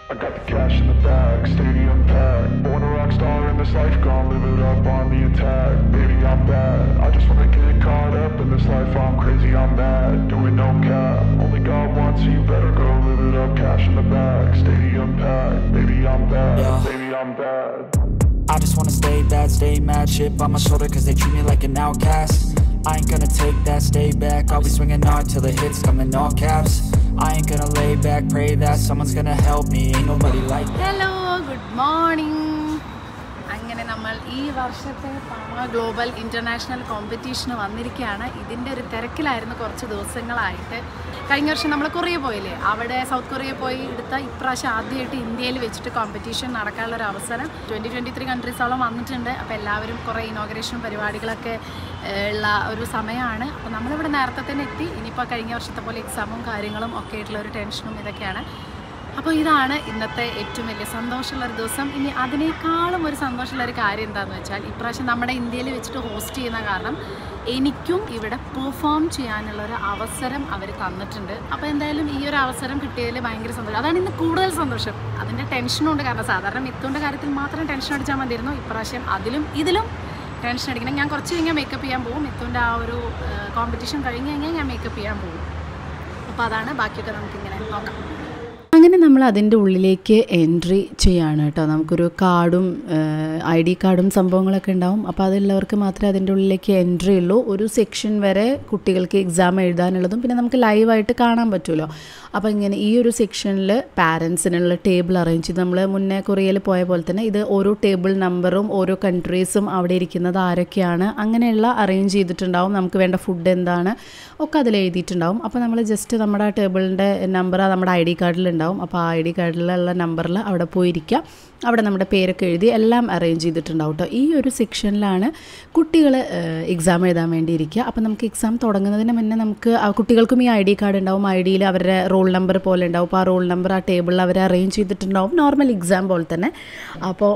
I got the cash in the bag, stadium packed. Born a rock star in this life, gon' live it up on the attack. Baby, I'm bad. I just wanna get caught up in this life. I'm crazy, I'm mad. Doing no cap. Only God wants you, better go live it up. Cash in the bag, stadium packed. Baby, I'm bad. Yeah. Baby, I'm bad. I just wanna stay bad, stay mad, chip on my shoulder cause they treat me like an outcast. I ain't gonna take that, stay back, I'll be swinging hard till the hits come in all caps. I ain't gonna lay back, pray that someone's gonna help me, ain't nobody like hello good morning അങ്ങനെ നമ്മൾ ഈ വർഷത്തെ പാമ global international കോമ്പറ്റീഷന് വന്നിരിക്കുകയാണ് ഇതിൻ്റെ ഒരു തിരക്കിലായിരുന്നു കുറച്ച് ദിവസങ്ങളായിട്ട് കഴിഞ്ഞ വർഷം നമ്മൾ കൊറിയ പോയില്ലേ അവിടെ സൗത്ത് കൊറിയ പോയി എടുത്ത ഇപ്രാവശ്യം ആദ്യമായിട്ട് ഇന്ത്യയിൽ വെച്ചിട്ട് കോമ്പറ്റീഷൻ നടക്കാനുള്ള ഒരു അവസരം ട്വൻറ്റി ട്വൻറ്റി ത്രീ കൺട്രീസോളം വന്നിട്ടുണ്ട് അപ്പോൾ എല്ലാവരും കുറേ ഇനോഗ്രേഷൻ പരിപാടികളൊക്കെ ഏഹ്, ഉള്ള ഒരു സമയമാണ് അപ്പോൾ നമ്മളിവിടെ നേരത്തെ തന്നെ എത്തി ഇനിയിപ്പോൾ കഴിഞ്ഞ വർഷത്തെ പോലെ എക്സാമും കാര്യങ്ങളും ഒക്കെ ആയിട്ടുള്ള ഒരു ടെൻഷനും ഇതൊക്കെയാണ് അപ്പോൾ ഇതാണ് ഇന്നത്തെ ഏറ്റവും വലിയ സന്തോഷമുള്ള ഒരു ദിവസം ഇനി അതിനേക്കാളും ഒരു സന്തോഷമുള്ള ഒരു കാര്യം എന്താണെന്ന് വെച്ചാൽ ഇപ്രാവശ്യം നമ്മുടെ ഇന്ത്യയിൽ വെച്ചിട്ട് ഹോസ്റ്റ് ചെയ്യുന്ന കാരണം എനിക്കും ഇവിടെ പെർഫോം ചെയ്യാനുള്ള ഒരു അവസരം അവർ തന്നിട്ടുണ്ട് അപ്പോൾ എന്തായാലും ഈ ഒരു അവസരം കിട്ടിയതിൽ ഭയങ്കര സന്തോഷം അതാണ് ഇന്ന് കൂടുതൽ സന്തോഷം അതിൻ്റെ ടെൻഷനും ഉണ്ട് കാരണം സാധാരണ മിത്തുൻ്റെ കാര്യത്തിൽ മാത്രം ടെൻഷൻ അടിച്ചാൽ മതിയായിരുന്നു ഇപ്രാവശ്യം അതിലും ഇതിലും ടെൻഷൻ അടിക്കണം ഞാൻ കുറച്ച് കഴിഞ്ഞാൽ മേക്കപ്പ് ചെയ്യാൻ പോകും മിത്തുൻ്റെ ആ ഒരു കോമ്പറ്റീഷൻ കഴിഞ്ഞ് കഴിഞ്ഞാൽ ഞാൻ മേക്കപ്പ് ചെയ്യാൻ പോകും അപ്പോൾ അതാണ് ബാക്കിയൊക്കെ നമുക്കിങ്ങനെ നോക്കാം അങ്ങനെ നമ്മൾ അതിൻ്റെ ഉള്ളിലേക്ക് എൻട്രി ചെയ്യാണ് കേട്ടോ നമുക്കൊരു കാർഡും ഐ ഡി കാർഡും സംഭവങ്ങളൊക്കെ ഉണ്ടാവും അപ്പോൾ അതുള്ളവർക്ക് മാത്രമേ അതിൻ്റെ ഉള്ളിലേക്ക് എൻട്രി ഉള്ളൂ ഒരു സെക്ഷൻ വരെ കുട്ടികൾക്ക് എക്സാം എഴുതാനുള്ളതും പിന്നെ നമുക്ക് ലൈവായിട്ട് കാണാൻ പറ്റുമല്ലോ അപ്പോൾ ഇങ്ങനെ ഈ ഒരു സെക്ഷനിൽ പാരൻസിനുള്ള ടേബിൾ അറേഞ്ച് ചെയ്ത് നമ്മൾ മുന്നേ കൊറിയയിൽ പോയ പോലെ തന്നെ ഇത് ഓരോ ടേബിൾ നമ്പറും ഓരോ കൺട്രീസും അവിടെ ഇരിക്കുന്നത് ആരൊക്കെയാണ് അങ്ങനെയുള്ള അറേഞ്ച് ചെയ്തിട്ടുണ്ടാവും നമുക്ക് വേണ്ട ഫുഡ് എന്താണ് ഒക്കെ അതിൽ എഴുതിയിട്ടുണ്ടാവും അപ്പോൾ നമ്മൾ ജസ്റ്റ് നമ്മുടെ ടേബിളിൻ്റെ നമ്പർ നമ്മുടെ ഐ ഡി കാർഡിലുണ്ടാവും അപ്പോൾ ആ ഐ ഡി കാർഡിലുള്ള നമ്പറിൽ അവിടെ പോയിരിക്കുക അവിടെ നമ്മുടെ പേരൊക്കെ എഴുതി എല്ലാം അറേഞ്ച് ചെയ്തിട്ടുണ്ടാവും കേട്ടോ ഈ ഒരു സെക്ഷനിലാണ് കുട്ടികൾ എക്സാം എഴുതാൻ വേണ്ടി ഇരിക്കുക അപ്പോൾ നമുക്ക് എക്സാം തുടങ്ങുന്നതിന് മുന്നേ നമുക്ക് ആ കുട്ടികൾക്കും ഈ ഐ ഡി കാർഡ് ഉണ്ടാവും ഐ ഡിയിൽ അവരുടെ റോൾ നമ്പർ പോലെ ഉണ്ടാവും അപ്പോൾ ആ റോൾ നമ്പർ ആ ടേബിളിൽ അവർ അറേഞ്ച് ചെയ്തിട്ടുണ്ടാവും നോർമൽ എക്സാം പോലെ തന്നെ അപ്പോൾ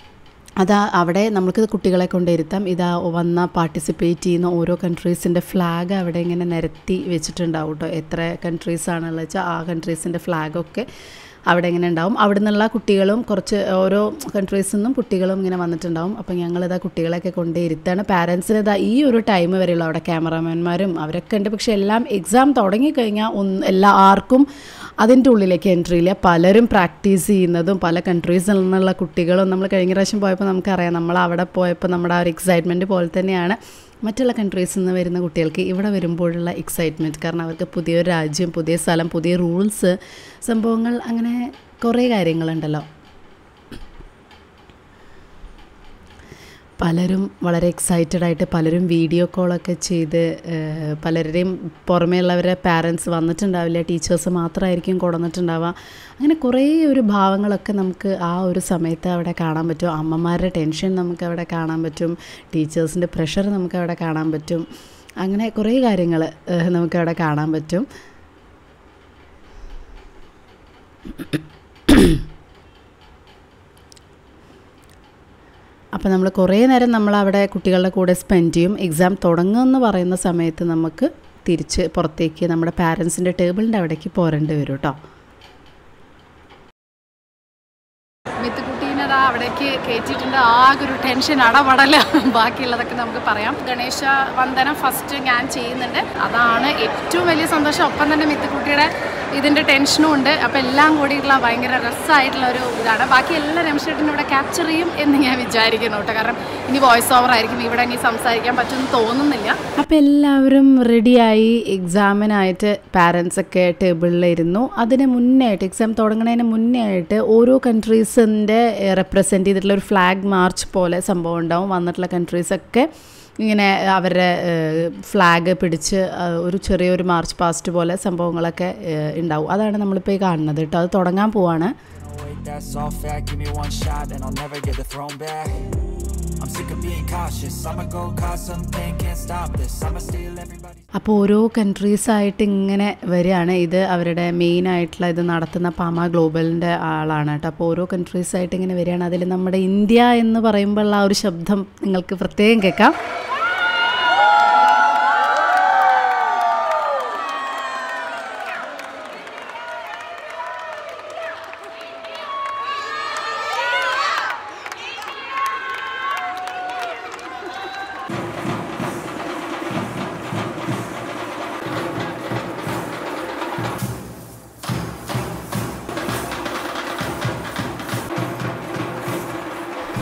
അതാ അവിടെ നമുക്ക് കുട്ടികളെ കൊണ്ടിരുത്താം ഇതാ വന്ന പാർട്ടിസിപ്പേറ്റ് ചെയ്യുന്ന ഓരോ കൺട്രീസിൻ്റെ ഫ്ലാഗ് അവിടെ ഇങ്ങനെ നിരത്തി വെച്ചിട്ടുണ്ടാവും കേട്ടോ എത്ര കൺട്രീസാണുള്ളത് വെച്ചാൽ ആ കൺട്രീസിൻ്റെ ഫ്ലാഗൊക്കെ അവിടെ ഇങ്ങനെ ഉണ്ടാവും അവിടെ നിന്നുള്ള കുട്ടികളും കുറച്ച് ഓരോ കൺട്രീസിൽ നിന്നും കുട്ടികളും ഇങ്ങനെ വന്നിട്ടുണ്ടാവും അപ്പോൾ ഞങ്ങളിതാ കുട്ടികളെയൊക്കെ കൊണ്ടേ ഇരുത്താണ് പാരൻസിന് ഇതാ ഈ ഒരു ടൈം വരെയുള്ള അവിടെ ക്യാമറാമാൻമാരും അവരൊക്കെ ഉണ്ട് പക്ഷേ എല്ലാം എക്സാം തുടങ്ങിക്കഴിഞ്ഞാൽ ഒന്ന് എല്ലാ ആർക്കും അതിൻ്റെ ഉള്ളിലേക്ക് എൻട്രി ഇല്ല പലരും പ്രാക്ടീസ് ചെയ്യുന്നതും പല കൺട്രീസിൽ നിന്നുള്ള കുട്ടികളും നമ്മൾ കഴിഞ്ഞ പ്രാവശ്യം പോയപ്പോൾ നമുക്കറിയാം നമ്മൾ അവിടെ പോയപ്പോൾ നമ്മുടെ ആ ഒരു എക്സൈറ്റ്മെൻറ്റ് പോലെ തന്നെയാണ് മറ്റുള്ള കൺട്രീസിൽ നിന്ന് വരുന്ന കുട്ടികൾക്ക് ഇവിടെ വരുമ്പോഴുള്ള എക്സൈറ്റ്മെൻറ്റ് കാരണം അവർക്ക് പുതിയൊരു രാജ്യം പുതിയ സ്ഥലം പുതിയ റൂൾസ് സംഭവങ്ങൾ അങ്ങനെ കുറേ കാര്യങ്ങളുണ്ടല്ലോ പലരും വളരെ എക്സൈറ്റഡ് ആയിട്ട് പലരും വീഡിയോ കോളൊക്കെ ചെയ്ത് ഏഹ്, പലരുടെയും പുറമേ ഉള്ളവരെ പാരൻസ് വന്നിട്ടുണ്ടാവില്ല ടീച്ചേഴ്സ് മാത്രമായിരിക്കും കൊടുന്നിട്ടുണ്ടാവുക അങ്ങനെ കുറേ ഒരു ഭാവങ്ങളൊക്കെ നമുക്ക് ആ ഒരു സമയത്ത് അവിടെ കാണാൻ പറ്റും അമ്മമാരുടെ ടെൻഷൻ നമുക്ക് അവിടെ കാണാൻ പറ്റും ടീച്ചേഴ്സിൻ്റെ പ്രഷർ നമുക്ക് അവിടെ കാണാൻ പറ്റും അങ്ങനെ കുറേ കാര്യങ്ങൾ നമുക്ക് അവിടെ കാണാൻ പറ്റും അപ്പോൾ നമ്മൾ കുറേ നേരം നമ്മൾ അവിടെ കുട്ടികളുടെ കൂടെ സ്പെൻഡ് ചെയ്യും എക്സാം തുടങ്ങുമെന്ന് പറയുന്ന സമയത്ത് നമുക്ക് തിരിച്ച് പുറത്തേക്ക് നമ്മുടെ പാരൻസിൻ്റെ ടേബിളിൻ്റെ അവിടേക്ക് പോരേണ്ടി വരും കേട്ടോ മിത്തുക്കുട്ടീനെ ദാ അവിടേക്ക് കയറ്റിയിട്ടുണ്ട് ആകെ ഒരു ടെൻഷൻ അടപടല ബാക്കിയുള്ളതൊക്കെ നമുക്ക് പറയാം ഗണേശ വന്ദനം ഫസ്റ്റ് ഞാൻ ചെയ്യുന്നുണ്ട് അതാണ് ഏറ്റവും വലിയ സന്തോഷം ഒപ്പം തന്നെ മിത്തുക്കുട്ടിയുടെ ഇതിൻ്റെ ടെൻഷനും ഉണ്ട് അപ്പോൾ എല്ലാം കൂടിയിട്ടുള്ള ഭയങ്കര രസമായിട്ടുള്ള ഒരു ഇതാണ് ബാക്കി എല്ലാ രമേശേട്ടനും ഇവിടെ ക്യാപ്ചർ ചെയ്യും എന്ന് ഞാൻ വിചാരിക്കുന്നു കേട്ടോ കാരണം ഇനി വോയിസ് ഓവർ ആയിരിക്കും ഇവിടെ ഇനി സംസാരിക്കാൻ പറ്റുമെന്ന് തോന്നുന്നില്ല അപ്പോൾ എല്ലാവരും റെഡിയായി എക്സാമിനായിട്ട് പാരൻസൊക്കെ ടേബിളിലിരുന്നു അതിന് മുന്നേ ആയിട്ട് എക്സാം തുടങ്ങുന്നതിന് മുന്നേ ആയിട്ട് ഓരോ കൺട്രീസിൻ്റെ റെപ്രസെൻറ്റ് ചെയ്തിട്ടുള്ള ഒരു ഫ്ലാഗ് മാർച്ച് പോലെ സംഭവം ഉണ്ടാവും വന്നിട്ടുള്ള കൺട്രീസൊക്കെ ഇങ്ങനെ അവരുടെ ഫ്ലാഗ് പിടിച്ച് ആ, ഒരു ചെറിയൊരു മാർച്ച് പാസ്റ്റ് പോലെ സംഭവങ്ങളൊക്കെ ഏഹ്, ഉണ്ടാവും അതാണ് നമ്മളിപ്പോൾ ഈ കാണുന്നത് കേട്ടോ അത് തുടങ്ങാൻ പോവാണ് No, wait, that's all fact. Give me one shot and I'll never get the throne back. I'm sick of being cautious. I'ma go cause something, can't stop this. I'ma steal everybody. അപ്പോൾ ഓരോ കൺട്രീസായിട്ട് ഇങ്ങനെ വരികയാണ് ഇത് അവരുടെ main ആയിട്ടുള്ള ഇത് നടത്തുന്ന പാമ ഗ്ലോബലിൻ്റെ ആളാണ് കേട്ടോ അപ്പോൾ ഓരോ കൺട്രീസായിട്ട് ഇങ്ങനെ വരികയാണ് അതിൽ നമ്മുടെ ഇന്ത്യ എന്ന് പറയുമ്പോൾ ആ ഒരു ശബ്ദം നിങ്ങൾക്ക് പ്രത്യേകം കേൾക്കാം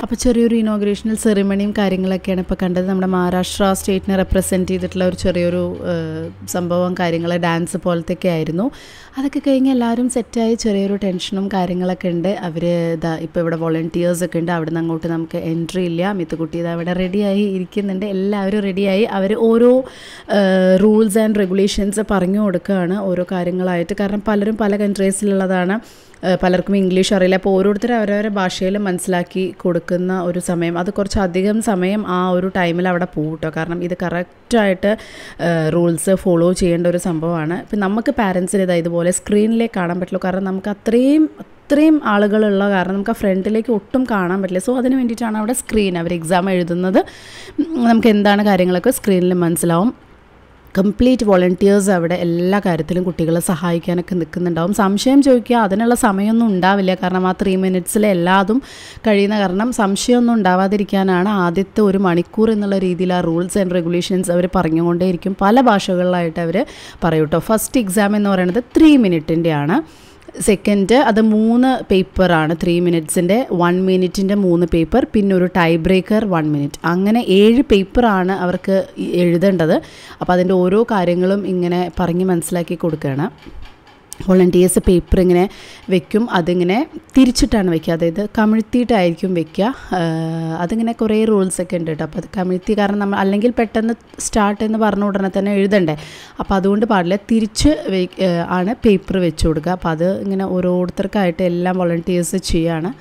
അപ്പോൾ ചെറിയൊരു ഇനോഗ്രേഷണൽ സെറിമണിയും കാര്യങ്ങളൊക്കെയാണ് ഇപ്പോൾ കണ്ടത് നമ്മുടെ മഹാരാഷ്ട്ര സ്റ്റേറ്റിനെ റെപ്രസെൻറ്റ് ചെയ്തിട്ടുള്ള ഒരു ചെറിയൊരു ഏഹ്, സംഭവം കാര്യങ്ങൾ ഡാൻസ് പോലത്തെയൊക്കെ ആയിരുന്നു അതൊക്കെ കഴിഞ്ഞ് എല്ലാവരും സെറ്റായി ചെറിയൊരു ടെൻഷനും കാര്യങ്ങളൊക്കെ ഉണ്ട് അവർ ഇതാ ഇപ്പോൾ ഇവിടെ വോളണ്ടിയേഴ്സ് ഒക്കെ ഉണ്ട് അവിടെ നിന്ന് അങ്ങോട്ട് നമുക്ക് എൻട്രി ഇല്ല മിത്തുക്കുട്ടി ഇത് അവിടെ റെഡിയായി ഇരിക്കുന്നുണ്ട് എല്ലാവരും റെഡിയായി അവർ ഓരോ റൂൾസ് ആൻഡ് റെഗുലേഷൻസ് പറഞ്ഞു കൊടുക്കുകയാണ് ഓരോ കാര്യങ്ങളായിട്ട് കാരണം പലരും പല കൺട്രീസിലുള്ളതാണ് ഏഹ് പലർക്കും ഇംഗ്ലീഷ് അറിയില്ല അപ്പോൾ ഓരോരുത്തരും അവരവരുടെ ഭാഷയിൽ മനസ്സിലാക്കി കൊടുക്കുന്ന ഒരു സമയം അത് കുറച്ച് അധികം സമയം ആ ഒരു ടൈമിൽ അവിടെ പോകും കേട്ടോ കാരണം ഇത് കറക്റ്റായിട്ട് റൂൾസ് ഫോളോ ചെയ്യേണ്ട ഒരു സംഭവമാണ് ഇപ്പം നമുക്ക് പാരൻസിന് ഇതാ ഇതുപോലെ സ്ക്രീനിലേക്ക് കാണാൻ പറ്റുള്ളൂ കാരണം നമുക്ക് അത്രയും അത്രയും ആളുകളുള്ള കാരണം നമുക്ക് ആ ഫ്രണ്ടിലേക്ക് ഒട്ടും കാണാൻ പറ്റില്ല സോ അതിന് വേണ്ടിയിട്ടാണ് അവിടെ സ്ക്രീൻ അവർ എക്സാം എഴുതുന്നത് ഉം, നമുക്ക് എന്താണ് കാര്യങ്ങളൊക്കെ സ്ക്രീനിൽ മനസ്സിലാവും കംപ്ലീറ്റ് വോളണ്ടിയേഴ്സ് അവിടെ എല്ലാ കാര്യത്തിലും കുട്ടികളെ സഹായിക്കാനൊക്കെ നിൽക്കുന്നുണ്ടാവും സംശയം ചോദിക്കുക അതിനുള്ള സമയമൊന്നും ഉണ്ടാവില്ല കാരണം ആ ത്രീ മിനിറ്റ്സിൽ എല്ലാതും കഴിയുന്ന കാരണം സംശയമൊന്നും ഉണ്ടാവാതിരിക്കാനാണ് ആദ്യത്തെ ഒരു മണിക്കൂർ എന്നുള്ള രീതിയിൽ ആ റൂൾസ് ആൻഡ് റെഗുലേഷൻസ് അവർ പറഞ്ഞുകൊണ്ടേയിരിക്കും പല ഭാഷകളിലായിട്ട് അവർ പറയും കേട്ടോ ഫസ്റ്റ് എക്സാം എന്ന് പറയുന്നത് ത്രീ മിനിറ്റിൻ്റെയാണ് സെക്കൻഡ് അത് മൂന്ന് പേപ്പറാണ് ത്രീ മിനിറ്റ്സിൻ്റെ വൺ മിനിറ്റിൻ്റെ മൂന്ന് പേപ്പർ പിന്നെ ഒരു ടൈ ബ്രേക്കർ വൺ മിനിറ്റ് അങ്ങനെ ഏഴ് പേപ്പറാണ് അവർക്ക് ഈ എഴുതേണ്ടത് അപ്പോൾ അതിൻ്റെ ഓരോ കാര്യങ്ങളും ഇങ്ങനെ പറഞ്ഞ് മനസ്സിലാക്കി കൊടുക്കുകയാണ് വോളണ്ടിയേഴ്സ് പേപ്പർ ഇങ്ങനെ വെക്കും അതിങ്ങനെ തിരിച്ചിട്ടാണ് വെക്കുക അതായത് കമിഴ്ത്തിയിട്ടായിരിക്കും വെക്കുക ആഹ് അതിങ്ങനെ കുറേ റൂൾസ് ഒക്കെ ഉണ്ട് കേട്ടോ അപ്പോൾ അത് കമിഴ്ത്തി കാരണം നമ്മൾ അല്ലെങ്കിൽ പെട്ടെന്ന് സ്റ്റാർട്ട് എന്ന് പറഞ്ഞ ഉടനെ തന്നെ എഴുതണ്ടേ അപ്പോൾ അതുകൊണ്ട് പാടില്ല തിരിച്ച് വെ ആഹ് ആണ് പേപ്പർ വെച്ച് കൊടുക്കുക അപ്പോൾ അത് ഇങ്ങനെ ഓരോരുത്തർക്കായിട്ട് എല്ലാം വോളണ്ടിയേഴ്സ് ചെയ്യാണ്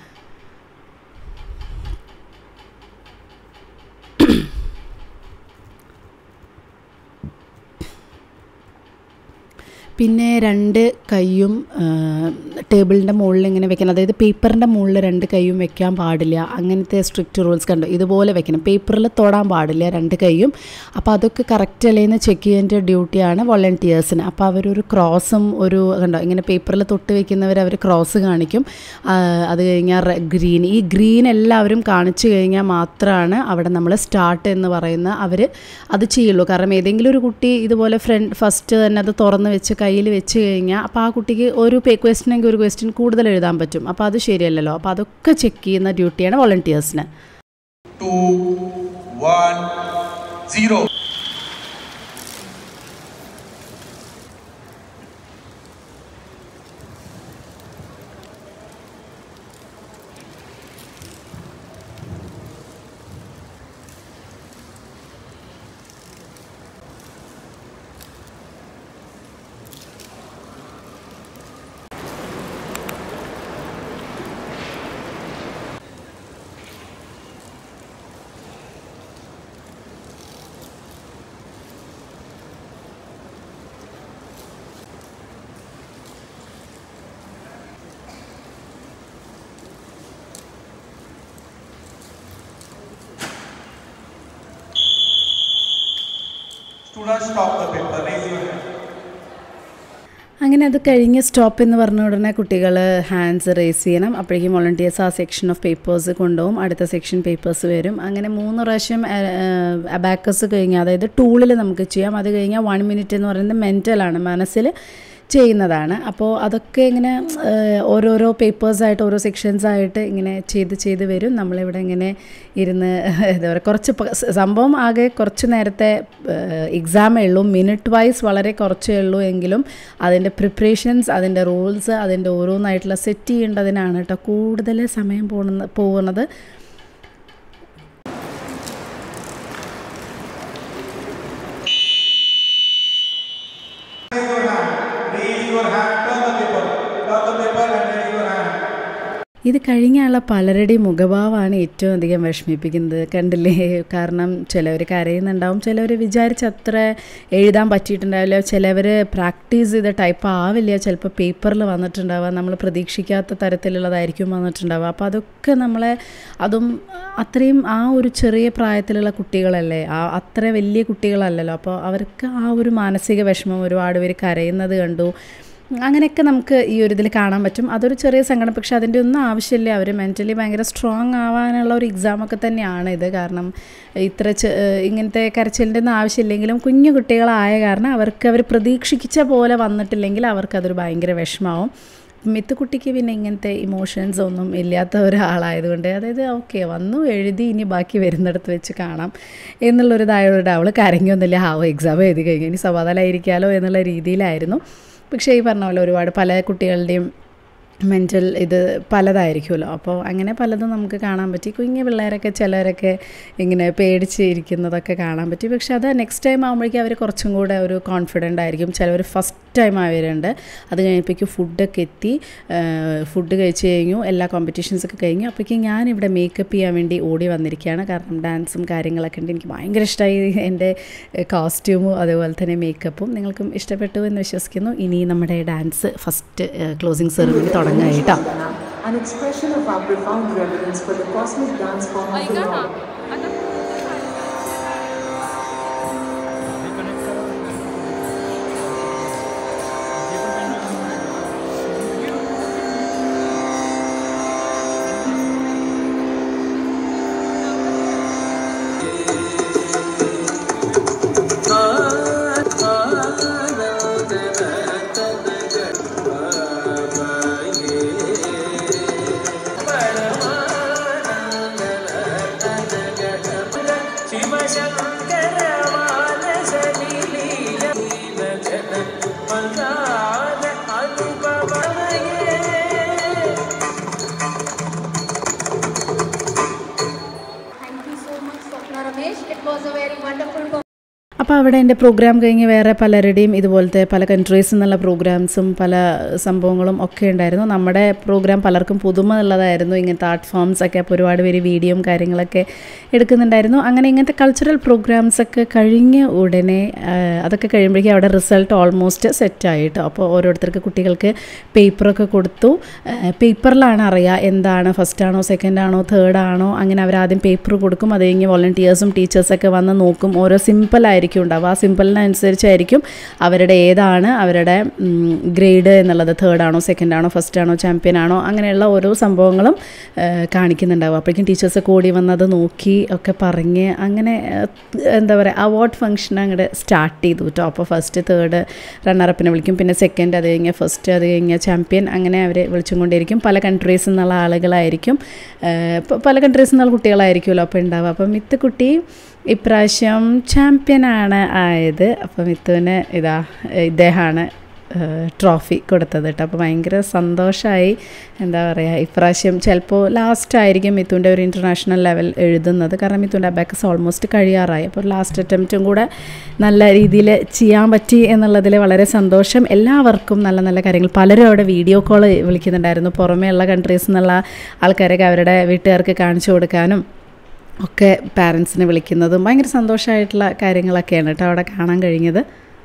പിന്നെ രണ്ട് കൈയും ടേബിളിൻ്റെ മുകളിൽ ഇങ്ങനെ വെക്കണം അതായത് പേപ്പറിൻ്റെ മുകളിൽ രണ്ട് കൈയും വെക്കാൻ പാടില്ല അങ്ങനത്തെ സ്ട്രിക്റ്റ് റൂൾസ് കണ്ടു ഇതുപോലെ വെക്കണം പേപ്പറിൽ തൊടാൻ പാടില്ല രണ്ട് കൈയും അപ്പോൾ അതൊക്കെ കറക്റ്റ് അല്ലേന്ന് ചെക്ക് ചെയ്യേണ്ട ഡ്യൂട്ടിയാണ് വോളണ്ടിയേഴ്സിന് അപ്പോൾ അവരൊരു ക്രോസും ഒരു കണ്ടോ ഇങ്ങനെ പേപ്പറിൽ തൊട്ട് വെക്കുന്നവർ അവർ ക്രോസ് കാണിക്കും ആ, അത് കഴിഞ്ഞാൽ ഗ്രീൻ ഈ ഗ്രീൻ എല്ലാവരും കാണിച്ചു കഴിഞ്ഞാൽ മാത്രമാണ് അവിടെ നമ്മൾ സ്റ്റാർട്ട് എന്ന് പറയുന്ന അവർ അത് ചെയ്യുള്ളൂ കാരണം ഏതെങ്കിലും ഒരു കുട്ടി ഇതുപോലെ ഫ്രണ്ട് ഫസ്റ്റ് തന്നെ അത് തുറന്ന് വെച്ച് കയ്യിൽ വെച്ച് കഴിഞ്ഞാൽ അപ്പോൾ ആ കുട്ടിക്ക് ഒരു ക്വസ്റ്റ്യൻ എങ്കിൽ ഒരു ക്വസ്റ്റ്യൻ കൂടുതൽ എഴുതാൻ പറ്റും അപ്പോൾ അത് ശരിയല്ലല്ലോ അപ്പോൾ അതൊക്കെ ചെക്ക് ചെയ്യുന്ന ഡ്യൂട്ടിയാണ് വോളണ്ടിയേഴ്സിന് two, one, zero. Students, stop the paper. Raise your hand. അങ്ങനെ അത് കഴിഞ്ഞ് സ്റ്റോപ്പ് എന്ന് പറഞ്ഞ ഉടനെ കുട്ടികൾ ഹാൻഡ്സ് റേസ് ചെയ്യണം അപ്പോഴേക്കും വോളണ്ടിയേഴ്സ് ആ സെക്ഷൻ ഓഫ് പേപ്പേഴ്സ് കൊണ്ടുപോകും അടുത്ത സെക്ഷൻ പേപ്പേഴ്സ് വരും അങ്ങനെ മൂന്ന് പ്രാവശ്യം അബാക്കസ് കഴിഞ്ഞാൽ അതായത് ടൂളിൽ നമുക്ക് ചെയ്യാം അത് കഴിഞ്ഞാൽ വൺ മിനിറ്റ് എന്ന് പറയുന്നത് മെൻറ്റലാണ് മനസ്സിൽ ചെയ്യുന്നതാണ് അപ്പോൾ അതൊക്കെ ഇങ്ങനെ ഏഹ്, ഓരോരോ പേപ്പേഴ്സായിട്ട് ഓരോ സെക്ഷൻസായിട്ട് ഇങ്ങനെ ചെയ്ത് ചെയ്ത് വരും നമ്മളിവിടെ ഇങ്ങനെ ഇരുന്ന് എന്താ പറയുക കുറച്ച് പ- സ- സംഭവം ആകെ കുറച്ച് നേരത്തെ എക്സാമേ ഉള്ളൂ മിനിറ്റ് വൈസ് വളരെ കുറച്ചേ ഉള്ളൂ എങ്കിലും അതിൻ്റെ പ്രിപ്പറേഷൻസ് അതിൻ്റെ റൂൾസ് അതിൻ്റെ ഓരോന്നായിട്ടുള്ള സെറ്റ് ചെയ്യേണ്ടതിനാണ് കേട്ടോ കൂടുതൽ സമയം പോകുന്ന പോകുന്നത് Raise your hand. Turn the paper. Turn the paper and raise your hand. ഇത് കഴിഞ്ഞുള്ള പലരുടെയും മുഖഭാവമാണ് ഏറ്റവും അധികം വിഷമിപ്പിക്കുന്നത് കണ്ടില്ലേ കാരണം ചിലവർ കരയുന്നുണ്ടാവും ചിലവർ വിചാരിച്ച അത്ര എഴുതാൻ പറ്റിയിട്ടുണ്ടാവില്ല ചിലവർ പ്രാക്ടീസ് ചെയ്ത ടൈപ്പ് ആവില്ല ചിലപ്പോൾ പേപ്പറിൽ വന്നിട്ടുണ്ടാവുക നമ്മൾ പ്രതീക്ഷിക്കാത്ത തരത്തിലുള്ളതായിരിക്കും വന്നിട്ടുണ്ടാവുക അപ്പോൾ അതൊക്കെ നമ്മളെ അതും അത്രയും ആ ഒരു ചെറിയ പ്രായത്തിലുള്ള കുട്ടികളല്ലേ ആ അത്ര വലിയ കുട്ടികളല്ലല്ലോ അപ്പോൾ അവർക്ക് ആ ഒരു മാനസിക വിഷമം ഒരുപാട് പേര് കരയുന്നത് കണ്ടു അങ്ങനെയൊക്കെ നമുക്ക് ഈ ഒരു ഇതിൽ കാണാൻ പറ്റും അതൊരു ചെറിയ സങ്കടം പക്ഷെ അതിൻ്റെ ഒന്നും ആവശ്യമില്ല അവർ മെൻ്റലി ഭയങ്കര സ്ട്രോങ് ആവാനുള്ള ഒരു എക്സാമൊക്കെ തന്നെയാണ് ഇത് കാരണം ഇത്ര ചെ- ഏഹ് ഇങ്ങനത്തെ കരച്ചിലിൻ്റെ ഒന്നും ആവശ്യമില്ലെങ്കിലും കുഞ്ഞു കുട്ടികളായ കാരണം അവർക്ക് അവർ പ്രതീക്ഷിച്ച പോലെ വന്നിട്ടില്ലെങ്കിൽ അവർക്കതൊരു ഭയങ്കര വിഷമാവും മിത്തുക്കുട്ടിക്ക് പിന്നെ ഇങ്ങനത്തെ ഇമോഷൻസ് ഒന്നും ഇല്ലാത്ത ഒരാളായതുകൊണ്ട് അതായത് ഓക്കെ വന്നു എഴുതി ഇനി ബാക്കി വരുന്നിടത്ത് വെച്ച് കാണാം എന്നുള്ളൊരിതായതുകൊണ്ട് അവൾ കരങ്ങൊന്നുമില്ല ഹാവോ എക്സാം എഴുതി കഴിഞ്ഞു ഇനി സമാധാനമായിരിക്കാമല്ലോ എന്നുള്ള രീതിയിലായിരുന്നു പക്ഷേ ഈ പറഞ്ഞ പോലെ ഒരുപാട് പല കുട്ടികളുടെയും മെൻറ്റൽ ഇത് പലതായിരിക്കുമല്ലോ അപ്പോൾ അങ്ങനെ പലതും നമുക്ക് കാണാൻ പറ്റി കുഞ്ഞു പിള്ളേരൊക്കെ ചിലരൊക്കെ ഇങ്ങനെ പേടിച്ച് ഇരിക്കുന്നതൊക്കെ കാണാൻ പറ്റി പക്ഷെ അത് നെക്സ്റ്റ് ടൈം ആകുമ്പോഴേക്കും അവർ കുറച്ചും കൂടെ ഒരു കോൺഫിഡൻ്റ് ആയിരിക്കും ചിലവർ ഫസ്റ്റ് ടൈം ആയവരുണ്ട് അത് കഴിഞ്ഞപ്പോഴേക്കും ഫുഡൊക്കെ എത്തി ഫുഡ് കഴിച്ച് കഴിഞ്ഞു എല്ലാ കോമ്പറ്റീഷൻസൊക്കെ കഴിഞ്ഞു അപ്പോഴേക്കും ഞാനിവിടെ മേക്കപ്പ് ചെയ്യാൻ വേണ്ടി ഓടി വന്നിരിക്കുകയാണ് കാരണം ഡാൻസും കാര്യങ്ങളൊക്കെ ഉണ്ട് എനിക്ക് ഭയങ്കര ഇഷ്ടമായി എൻ്റെ കോസ്റ്റ്യൂമും അതുപോലെ തന്നെ മേക്കപ്പും നിങ്ങൾക്കും ഇഷ്ടപ്പെട്ടു എന്ന് വിശ്വസിക്കുന്നു ഇനി നമ്മുടെ ഡാൻസ് ഫസ്റ്റ് ക്ലോസിങ് സെറിമണി തുടങ്ങാം കേട്ടോ an expression of our profound reverence for the cosmic dance form of the Lord. Thank you so much, Swapna Ramesh. It was a very wonderful performance. അപ്പോൾ അവിടെ എൻ്റെ പ്രോഗ്രാം കഴിഞ്ഞ് വേറെ പലരുടെയും ഇതുപോലത്തെ പല കൺട്രീസിൽ നിന്നുള്ള പ്രോഗ്രാംസും പല സംഭവങ്ങളും ഒക്കെ ഉണ്ടായിരുന്നു നമ്മുടെ പ്രോഗ്രാം പലർക്കും പുതുമ ഉള്ളതായിരുന്നു ഇങ്ങനത്തെ ആർട്ട് ഫോംസ് ഒക്കെ അപ്പോൾ ഒരുപാട് പേര് വീഡിയോയും കാര്യങ്ങളൊക്കെ എടുക്കുന്നുണ്ടായിരുന്നു അങ്ങനെ ഇങ്ങനത്തെ കൾച്ചറൽ പ്രോഗ്രാംസ് ഒക്കെ കഴിഞ്ഞ ഉടനെ ആ, അതൊക്കെ കഴിയുമ്പോഴേക്കും അവിടെ റിസൾട്ട് ഓൾമോസ്റ്റ് സെറ്റായിട്ടോ അപ്പോൾ ഓരോരുത്തർക്ക് കുട്ടികൾക്ക് പേപ്പറൊക്കെ കൊടുത്തു പേപ്പറിലാണ് അറിയുക എന്താണ് ഫസ്റ്റ് ആണോ സെക്കൻഡ് ആണോ തേർഡ് ആണോ അങ്ങനെ അവർ ആദ്യം പേപ്പർ കൊടുക്കും അത് കഴിഞ്ഞ് വോളണ്ടിയേഴ്സും ടീച്ചേഴ്സൊക്കെ വന്ന് നോക്കും ഓരോ സിമ്പിൾ ആയിരിക്കും ഉണ്ടാവുക ആ സിമ്പിളിനനുസരിച്ചായിരിക്കും അവരുടെ ഏതാണ് അവരുടെ ഗ്രേഡ് എന്നുള്ളത് തേർഡ് ആണോ സെക്കൻഡ് ആണോ ഫസ്റ്റ് ആണോ ചാമ്പ്യൻ ആണോ അങ്ങനെയുള്ള ഓരോ സംഭവങ്ങളും ആ, കാണിക്കുന്നുണ്ടാവും അപ്പോഴേക്കും ടീച്ചേഴ്സ് കൂടി വന്നത് നോക്കി ഒക്കെ പറഞ്ഞ് അങ്ങനെ ആ, എന്താ പറയുക അവാർഡ് ഫംഗ്ഷൻ അങ്ങോട്ട് സ്റ്റാർട്ട് ചെയ്തു കേട്ടോ അപ്പോൾ ഫസ്റ്റ് തേർഡ് റണ്ണറപ്പിനെ വിളിക്കും പിന്നെ സെക്കൻഡ് അത് കഴിഞ്ഞ് ഫസ്റ്റ് അത് കഴിഞ്ഞ് ചാമ്പ്യൻ അങ്ങനെ അവർ വിളിച്ചും കൊണ്ടിരിക്കും പല കൺട്രീസിൽ നിന്നുള്ള ആളുകളായിരിക്കും ആ, പ- പല കൺട്രീസിൽ നിന്നുള്ള കുട്ടികളായിരിക്കുമല്ലോ അപ്പോൾ ഉണ്ടാവുക അപ്പം മിത്ത് കുട്ടി ഇപ്രാവശ്യം ചാമ്പ്യനാണ് ആയത് അപ്പം മിത്തുവിന് ഇതാ ഇദ്ദേഹമാണ് ട്രോഫി കൊടുത്തത് കേട്ടോ അപ്പോൾ ഭയങ്കര സന്തോഷമായി എന്താ പറയുക ഇപ്രാവശ്യം ചിലപ്പോൾ ലാസ്റ്റ് ആയിരിക്കും മിത്തുവിൻ്റെ ഒരു ഇൻ്റർനാഷണൽ ലെവൽ എഴുതുന്നത് കാരണം മിത്തുവിൻ്റെ അബാക്കസ് ഓൾമോസ്റ്റ് കഴിയാറായി അപ്പോൾ ലാസ്റ്റ് അറ്റംപ്റ്റും കൂടെ നല്ല രീതിയിൽ ചെയ്യാൻ പറ്റി എന്നുള്ളതിൽ വളരെ സന്തോഷം എല്ലാവർക്കും നല്ല നല്ല കാര്യങ്ങൾ പലരും അവിടെ വീഡിയോ കോൾ വിളിക്കുന്നുണ്ടായിരുന്നു പുറമേ ഉള്ള കൺട്രീസിൽ നിന്നുള്ള ആൾക്കാരൊക്കെ അവരുടെ വീട്ടുകാർക്ക് കാണിച്ചു കൊടുക്കാനും ഒക്കെ പാരൻസിനെ വിളിക്കുന്നതും ഭയങ്കര സന്തോഷമായിട്ടുള്ള കാര്യങ്ങളൊക്കെയാണ് കേട്ടോ അവിടെ കാണാൻ കഴിഞ്ഞത്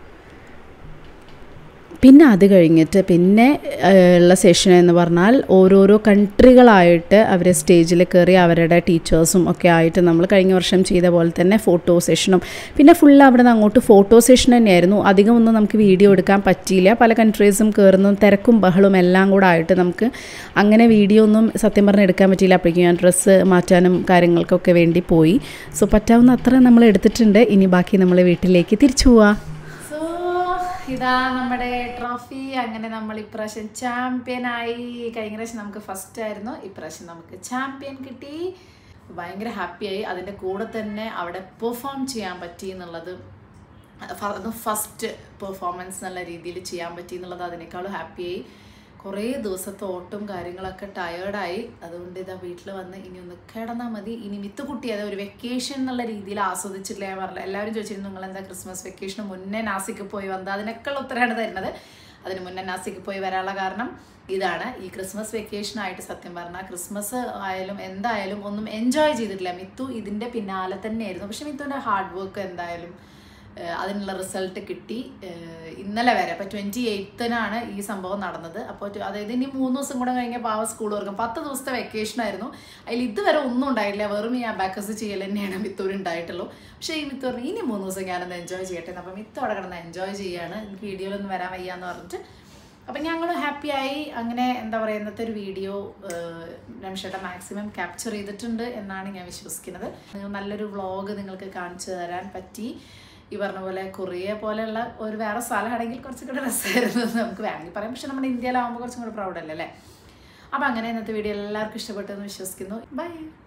പിന്നെ അത് കഴിഞ്ഞിട്ട് പിന്നെ ഏഹ്, ഉള്ള സെഷൻ എന്ന് പറഞ്ഞാൽ ഓരോരോ കൺട്രികളായിട്ട് അവർ സ്റ്റേജിൽ കയറി അവരുടെ ടീച്ചേഴ്സും ഒക്കെ ആയിട്ട് നമ്മൾ കഴിഞ്ഞ വർഷം ചെയ്ത പോലെ തന്നെ ഫോട്ടോ സെഷനും പിന്നെ ഫുൾ അവിടെ നിന്ന് അങ്ങോട്ട് ഫോട്ടോ സെഷൻ തന്നെയായിരുന്നു അധികം ഒന്നും നമുക്ക് വീഡിയോ എടുക്കാൻ പറ്റിയില്ല പല കൺട്രീസും കയറുന്നതും തിരക്കും ബഹളും എല്ലാം കൂടെ ആയിട്ട് നമുക്ക് അങ്ങനെ വീഡിയോ ഒന്നും സത്യം പറഞ്ഞാൽ എടുക്കാൻ പറ്റിയില്ല അപ്പോഴേക്കും ഞാൻ ഡ്രസ്സ് മാറ്റാനും കാര്യങ്ങൾക്കൊക്കെ വേണ്ടി പോയി സോ പറ്റാവുന്ന അത്ര നമ്മൾ എടുത്തിട്ടുണ്ട് ഇനി ബാക്കി നമ്മൾ വീട്ടിലേക്ക് തിരിച്ചു പോവാം സോ ഇതാ നമ്മുടെ ട്രോഫി അങ്ങനെ നമ്മൾ ഇപ്രാവശ്യം ചാമ്പ്യനായി കഴിഞ്ഞ പ്രാവശ്യം നമുക്ക് ഫസ്റ്റ് ആയിരുന്നു ഇപ്രാവശ്യം നമുക്ക് ചാമ്പ്യൻ കിട്ടി ഭയങ്കര ഹാപ്പിയായി അതിൻ്റെ കൂടെ തന്നെ അവിടെ പെർഫോം ചെയ്യാൻ പറ്റി എന്നുള്ളത് ഫസ്റ്റ് പെർഫോമൻസ് എന്നുള്ള രീതിയിൽ ചെയ്യാൻ പറ്റി എന്നുള്ളത് അതിനേക്കാളും ഹാപ്പിയായി കുറേ ദിവസത്തെ ഓട്ടും കാര്യങ്ങളൊക്കെ ടയേർഡായി അതുകൊണ്ട് ഇതാ വീട്ടിൽ വന്ന് ഇനി ഒന്ന് കിടന്നാൽ മതി ഇനി മിത്തുകുട്ടി അത് ഒരു വെക്കേഷൻ എന്നുള്ള രീതിയിൽ ആസ്വദിച്ചില്ല ഞാൻ പറഞ്ഞില്ല എല്ലാവരും ചോദിച്ചിരുന്നു നിങ്ങൾ എന്താ ക്രിസ്മസ് വെക്കേഷന് മുന്നേ നാസിക്ക് പോയി വന്നത് അതിനൊക്കെയുള്ള ഉത്തരമാണ് തരുന്നത് അതിന് മുന്നേ നാസിക്ക് പോയി വരാനുള്ള കാരണം ഇതാണ് ഈ ക്രിസ്മസ് വെക്കേഷൻ ആയിട്ട് സത്യം പറഞ്ഞാൽ ക്രിസ്മസ് ആയാലും എന്തായാലും ഒന്നും എൻജോയ് ചെയ്തിട്ടില്ല മിത്തു ഇതിൻ്റെ പിന്നാലെ തന്നെയായിരുന്നു പക്ഷെ മിത്തുവിൻ്റെ ഹാർഡ് വർക്ക് എന്തായാലും ഏഹ് അതിനുള്ള റിസൾട്ട് കിട്ടി ഏഹ് ഇന്നലെ വരെ അപ്പോൾ ട്വൻറ്റി എയ്ത്തിനാണ് ഈ സംഭവം നടന്നത് അപ്പോൾ ടു- അതായത് ഇനി മൂന്ന് ദിവസം കൂടെ കഴിഞ്ഞാൽ പാവ സ്കൂൾ തുറക്കും പത്ത് ദിവസത്തെ വെക്കേഷൻ ആയിരുന്നു അതിൽ ഇതുവരെ ഒന്നും ഉണ്ടായില്ല വെറും ഈ അബാക്കസ് ചെയ്യൽ തന്നെയാണ് മിത്തൂര് ഉണ്ടായിട്ടുള്ളൂ പക്ഷേ ഈ മിത്തു പറഞ്ഞു ഇനി മൂന്ന് ദിവസം ഞാനൊന്ന് എൻജോയ് ചെയ്യട്ടെ എന്ന്. അപ്പോൾ മിത്തു അവിടെ കിടന്ന് എൻജോയ് ചെയ്യാണ് എനിക്ക് വീഡിയോയിലൊന്നും വരാൻ വയ്യാന്ന് പറഞ്ഞിട്ട് അപ്പം ഞങ്ങൾ ഹാപ്പിയായി അങ്ങനെ എന്താ പറയുക ഇന്നത്തെ ഒരു വീഡിയോ രംഷയുടെ മാക്സിമം ക്യാപ്ചർ ചെയ്തിട്ടുണ്ട് എന്നാണ് ഞാൻ വിശ്വസിക്കുന്നത് നിങ്ങൾ നല്ലൊരു വ്ളോഗ് നിങ്ങൾക്ക് കാണിച്ചു തരാൻ പറ്റി ഈ പറഞ്ഞ പോലെ കൊറിയ പോലെയുള്ള ഒരു വേറെ സ്ഥലമാണെങ്കിൽ കുറച്ചും കൂടെ രസമായിരുന്നു എന്ന് നമുക്ക് വേണമെങ്കിൽ പറയാം പക്ഷെ നമ്മുടെ ഇന്ത്യയിലാവുമ്പോൾ കുറച്ചും കൂടെ പ്രൗഡല്ലേ അല്ലേ അപ്പോൾ അങ്ങനെ ഇന്നത്തെ വീഡിയോ എല്ലാവർക്കും ഇഷ്ടപ്പെട്ടു എന്ന് വിശ്വസിക്കുന്നു ബൈ